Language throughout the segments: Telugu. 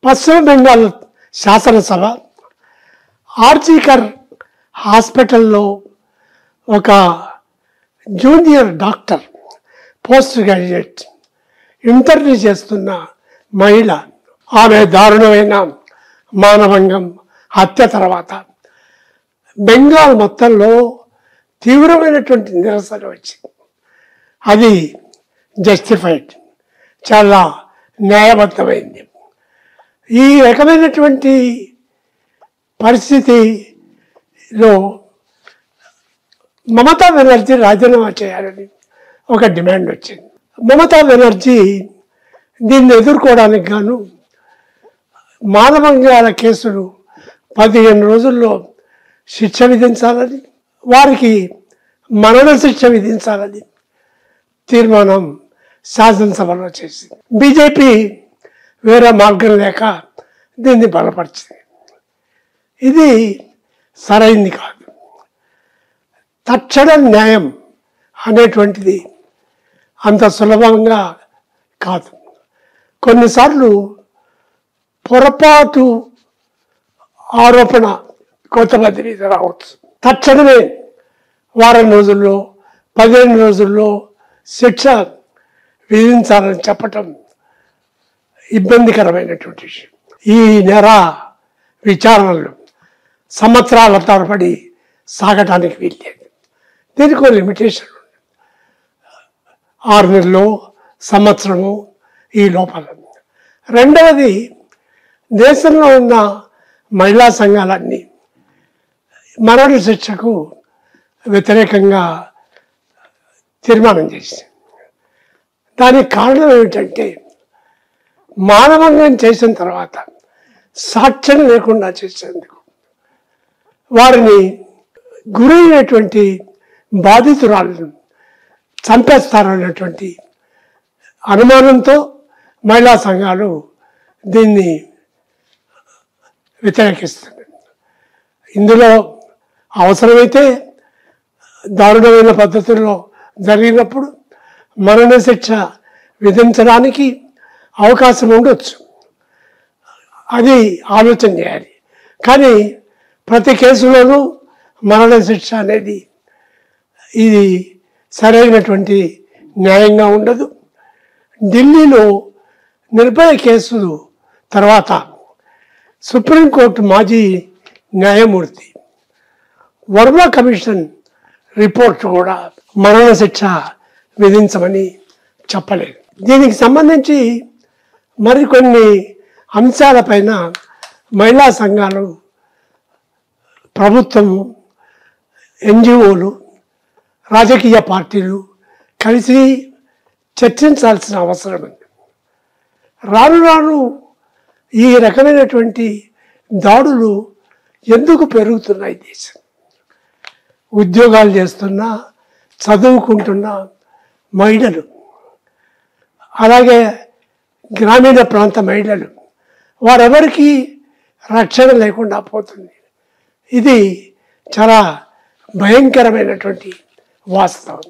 పశ్చిమ బెంగాల్ శాసనసభ ఆర్జీకర్ హాస్పిటల్లో ఒక junior doctor post graduate interview చేస్తున్న మహిళ ఆమె దారుణమైన మానవంగం హత్య తర్వాత బెంగాల్ మొత్తంలో తీవ్రమైనటువంటి నిరసన వచ్చింది అది జస్టిఫైడ్ చాలా న్యాయబద్ధమైంది ఈ రకమైనటువంటి పరిస్థితిలో మమతా బెనర్జీ రాజీనామా చేయాలని ఒక డిమాండ్ వచ్చింది మమతా బెనర్జీ దీన్ని ఎదుర్కోవడానికి గాను మానవంగాల కేసులు పదిహేను రోజుల్లో శిక్ష విధించాలని వారికి మరణ శిక్ష విధించాలని తీర్మానం శాసనసభలో చేసింది బీజేపీ వేరే మార్గం లేక దీన్ని బలపరిచింది ఇది సరైంది కాదు తక్షణ న్యాయం అనేటువంటిది అంత సులభంగా కాదు కొన్నిసార్లు పొరపాటు ఆరోపణ కొంతమంది మీద రావచ్చు తక్షణమే వారం రోజుల్లో పదిహేను రోజుల్లో శిక్ష విధించాలని చెప్పటం ఇబ్బందికరమైనటువంటి విషయం ఈ నెర విచారణలు సంవత్సరాల తరబడి సాగటానికి వీల్లేదు దీనికి ఒక లిమిటేషన్ ఉంది ఆరు నెలలు సంవత్సరము ఈ లోపల రెండవది దేశంలో ఉన్న మహిళా సంఘాలన్నీ మరణ శిక్షకు వ్యతిరేకంగా తీర్మానం చేసింది దానికి కారణం ఏమిటంటే మానవంగం చేసిన తర్వాత సాక్ష్యం లేకుండా చేసేందుకు వారిని గురైనటువంటి బాధితురాలను చంపేస్తారన్నటువంటి అనుమానంతో మహిళా సంఘాలు దీన్ని వ్యతిరేకిస్తుంది ఇందులో అవసరమైతే దారుణమైన పద్ధతుల్లో జరిగినప్పుడు మరణశిక్ష విధించడానికి అవకాశం ఉండొచ్చు అది ఆలోచన చేయాలి కానీ ప్రతి కేసులోనూ మరణశిక్ష అనేది ఇది సరైనటువంటి న్యాయంగా ఉండదు ఢిల్లీలో నిర్భయ కేసు తర్వాత సుప్రీంకోర్టు మాజీ న్యాయమూర్తి వర్మ కమిషన్ రిపోర్ట్ కూడా మరణశిక్ష విధించమని చెప్పలేదు దీనికి సంబంధించి మరికొన్ని అంశాలపైన మహిళా సంఘాలు ప్రభుత్వము ఎన్జిఓలు రాజకీయ పార్టీలు కలిసి చర్చించాల్సిన అవసరం ఉంది రాను రాను ఈ రకమైనటువంటి దాడులు ఎందుకు పెరుగుతున్నాయి దేశం ఉద్యోగాలు చేస్తున్న చదువుకుంటున్న మహిళలు అలాగే గ్రామీణ ప్రాంత మహిళలు వారెవరికి రక్షణ లేకుండా పోతుంది ఇది చాలా భయంకరమైనటువంటి వాస్తవం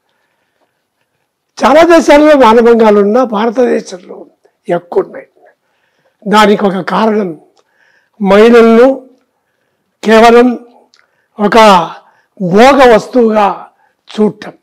చాలా దేశాల్లో మానవంగాలు ఉన్నా భారతదేశంలో ఎక్కువ ఉన్నాయి దానికి ఒక కారణం మహిళలను కేవలం ఒక భోగ వస్తువుగా చూడటం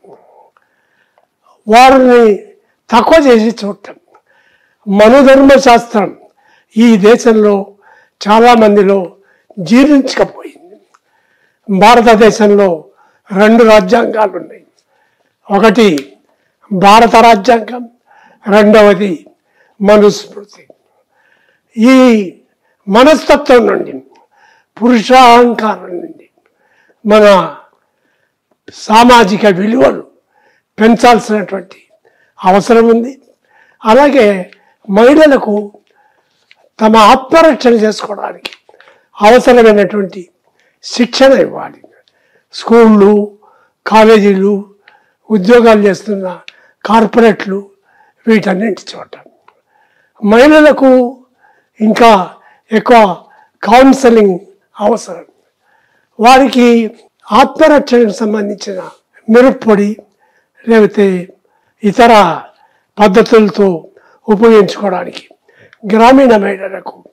వారిని తక్కువ చేసి చూడటం మనుధర్మ శాస్త్రం ఈ దేశంలో చాలామందిలో జీర్ణించకపోయింది భారతదేశంలో రెండు రాజ్యాంగాలు ఉన్నాయి ఒకటి భారత రాజ్యాంగం రెండవది మనుస్మృతి ఈ మనస్తత్వం నుండి పురుషాహంకారం నుండి మన సామాజిక విలువలు పెంచాల్సినటువంటి అవసరం ఉంది అలాగే మహిళలకు తమ ఆత్మరక్షణ చేసుకోవడానికి అవసరమైనటువంటి శిక్షణ ఇవ్వాలి స్కూళ్ళు కాలేజీలు ఉద్యోగాలు చేస్తున్న కార్పొరేట్లు వీటన్నింటి చోట మహిళలకు ఇంకా ఎక్కువ కౌన్సిలింగ్ అవసరం వారికి ఆత్మరక్షణకు సంబంధించిన మిరప్పొడి లేకపోతే ఇతర పద్ధతులతో ఉపయోగించుకోవడానికి గ్రామీణ మహిళలకు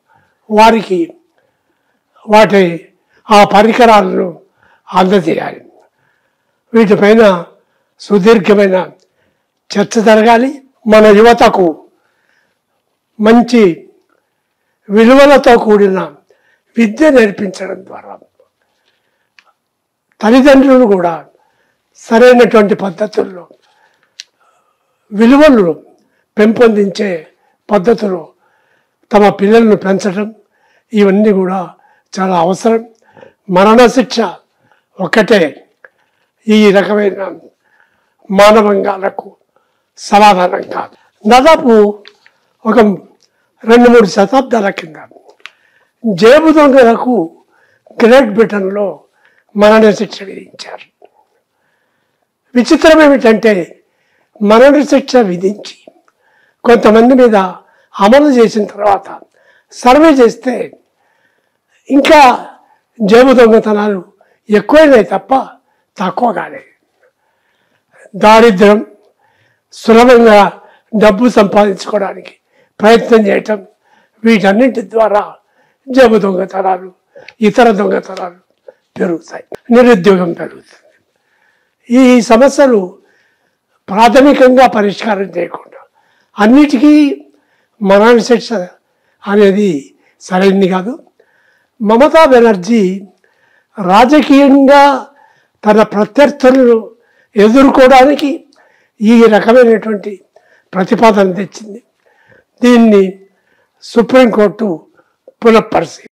వారికి వాటి ఆ పరికరాలను అందజేయాలి వీటిపైన సుదీర్ఘమైన చర్చ జరగాలి మన యువతకు మంచి విలువలతో కూడిన విద్య నేర్పించడం ద్వారా తల్లిదండ్రులు కూడా సరైనటువంటి పద్ధతుల్లో విలువలు పెంపొందించే పద్ధతులు తమ పిల్లలను పెంచడం ఇవన్నీ కూడా చాలా అవసరం మరణశిక్ష ఒక్కటే ఈ రకమైన మానవంగాలకు సమాధానం కాదు దాదాపు ఒక రెండు మూడు శతాబ్దాల కింద జేబు దొంగలకు గ్రేట్ బ్రిటన్లో మరణశిక్ష విధించారు విచిత్రం ఏమిటంటే మరణశిక్ష విధించి కొంతమంది మీద అమలు చేసిన తర్వాత సర్వే చేస్తే ఇంకా జేబు దొంగతనాలు ఎక్కువైనాయి తప్ప తక్కువ కాలేదు దారిద్ర్యం సులభంగా డబ్బు సంపాదించుకోవడానికి ప్రయత్నం చేయటం వీటన్నింటి ద్వారా జేబు దొంగతనాలు ఇతర దొంగతనాలు పెరుగుతాయి నిరుద్యోగం పెరుగుతుంది ఈ సమస్యలు ప్రాథమికంగా పరిష్కారం చేయకుండా అన్నిటికీ మరణశిక్ష అనేది సరైనది కాదు మమతా బెనర్జీ రాజకీయంగా తన ప్రత్యర్థులను ఎదుర్కోవడానికి ఈ రకమైనటువంటి ప్రతిపాదన తెచ్చింది దీన్ని సుప్రీంకోర్టు పునఃపరిశీలి